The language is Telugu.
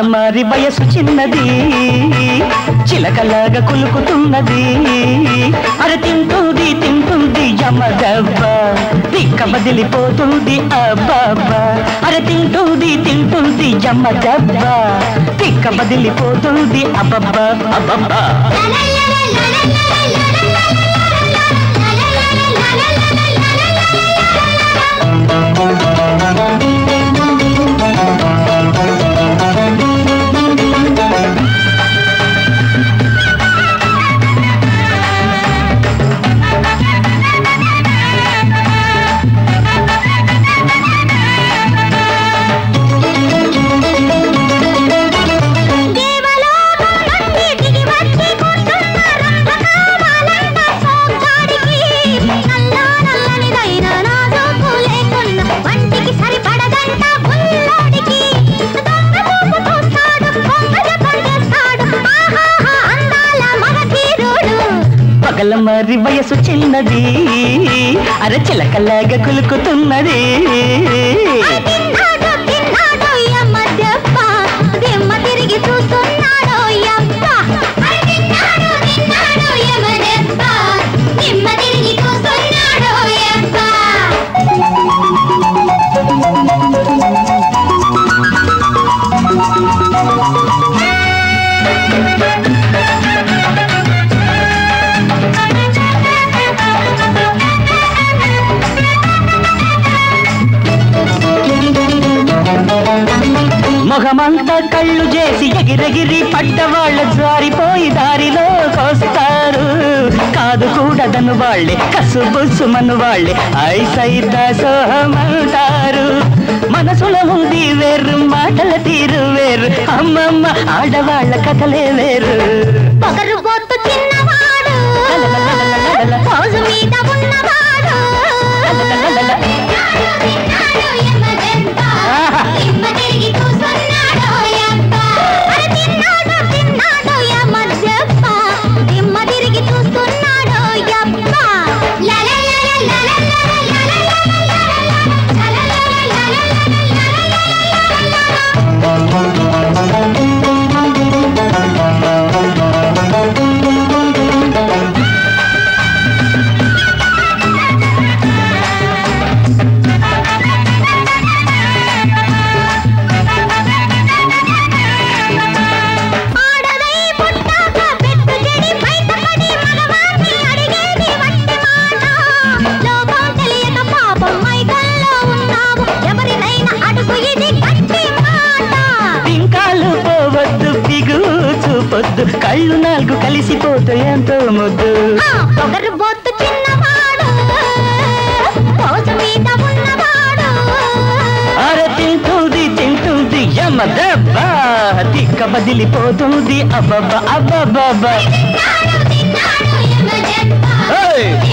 పగలమారి వయసు చిన్నది చిలకలాగా కులుకుతున్నది అరే తింటుంది తింటుంది యమదవ్వ తిక్క బదిలిపోతుంది అబ్బబ్బా అరే తింటుంది తింటుంది యమదవ్వ తిక్క బదిలిపోతుంది అబ్బబ్బా అబ్బబ్బా పగలమారి వయసు చిన్నది అరే చిలకలాగా కులుకుతున్నది తిరిగి చూస్తున్నాడో యప్ప తిన్నాడు తిన్నాడు యమదెప్ప నిమ్మ తిరిగి చూస్తున్నాడో యప్ప మొహమంతా కళ్ళు చేసి ఎగిరెగిరి పడ్డవాళ్ళ జారిపోయి దారిలోకొస్తారు కాదు కూడదను వాళ్ళే కసుబుసుమను వాళ్ళే ఐసైత సోహమంటారు మనసులో ఉంది వేరు మాటల తీరు వేరు అమ్మమ్మ ఆడవాళ్ళ కథలే వేరు పొగరు బొత్తు చిన్నవాడు రోజు మీద ఉన్నవాడు తిన్నాడు యమదెప్ప నిమ్మ తిరిగి చూస్తున్నాడో యప్ప అరే తిన్నాడు తిన్నాడు యమదెప్ప నిమ్మ తిరిగి చూస్తున్నాడో యప్ప ఆడదై పుట్టాక పెట్టు చెడి బయటపడి మగవాణ్ణి అడిగేది వట్టి మాట లోకం తెలియక పాపం మైకల్లో ఉన్నావు ఎవరినైనా అడుగు ఇది గట్టి మాట పింకాలు పోవద్దు బిగు చూపొద్దు కళ్ళు నాలుగు కలిసిపోతే ఎంతో ముద్దు ఆ, పొగరు బొత్తు చిన్నవాడు రోజు మీద ఉన్నవాడు అరే తింటుంది తింటుంది యమ దెబ్బ తిక్క బదిలిపోతుంది అబ్బబ్బ అబ్బబ్బబ్బ తిన్నాడు తిన్నాడు యమదెప్ప ఏయ్!